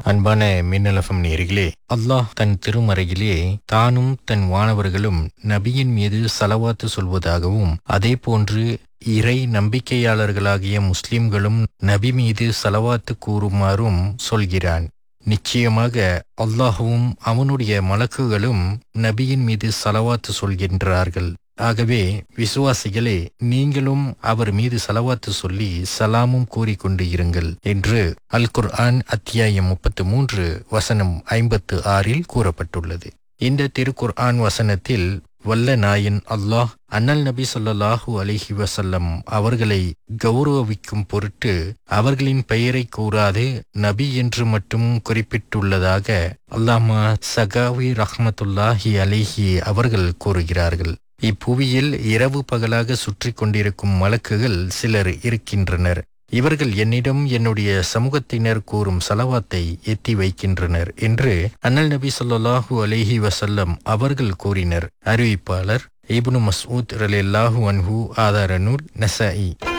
அன்பான மின்னலஃபம் நேர்களே அல்லாஹ் தன் திருமறையிலே தானும் தன் வானவர்களும் நபியின் மீது சலவாத்து சொல்வதாகவும் அதே போன்று இறை நம்பிக்கையாளர்களாகிய முஸ்லிம்களும் நபி மீது சலவாத்து கூறுமாறும் சொல்கிறான் நிச்சயமாக அல்லாஹுவும் அவனுடைய மலக்குகளும் நபியின் மீது சலவாத்து சொல்கின்றார்கள் ஆகவே விசுவாசிகளே நீங்களும் அவர் மீது சலவாத்து சொல்லி சலாமும் கூறிக்கொண்டு இருங்கள் என்று அல் குர்ஆன் அத்தியாயம் முப்பத்து மூன்று வசனம் ஐம்பத்து ஆறில் கூறப்பட்டுள்ளது இந்த திருக்குர்ஆன் வசனத்தில் வல்ல நாயன் அல்லாஹ் அண்ணல் நபி ஸல்லல்லாஹு அலைஹி வஸல்லம் அவர்களை கௌரவிக்கும் பொருட்டு அவர்களின் பெயரை கூறாது நபி என்று மட்டும் குறிப்பிட்டுள்ளதாக அல்லாமா சகாவி ரஹ்மத்துல்லாஹி அலைஹி அவர்கள் கூறுகிறார்கள் இப்புவியில் இரவு பகலாக சுற்றி கொண்டிருக்கும் மலக்குகள் சிலர் இருக்கின்றனர் இவர்கள் என்னிடம் என்னுடைய சமூகத்தினர் கூறும் சலவாத்தை எத்தி வைக்கின்றனர் என்று அண்ணல் நபி சொல்லாஹு அலேஹி வசல்லம் அவர்கள் கூறினர் அறிவிப்பாளர் இப்னு மஸ்ஊத் ரலியல்லாஹு அன்ஹு ஆதார நூல் நசாயி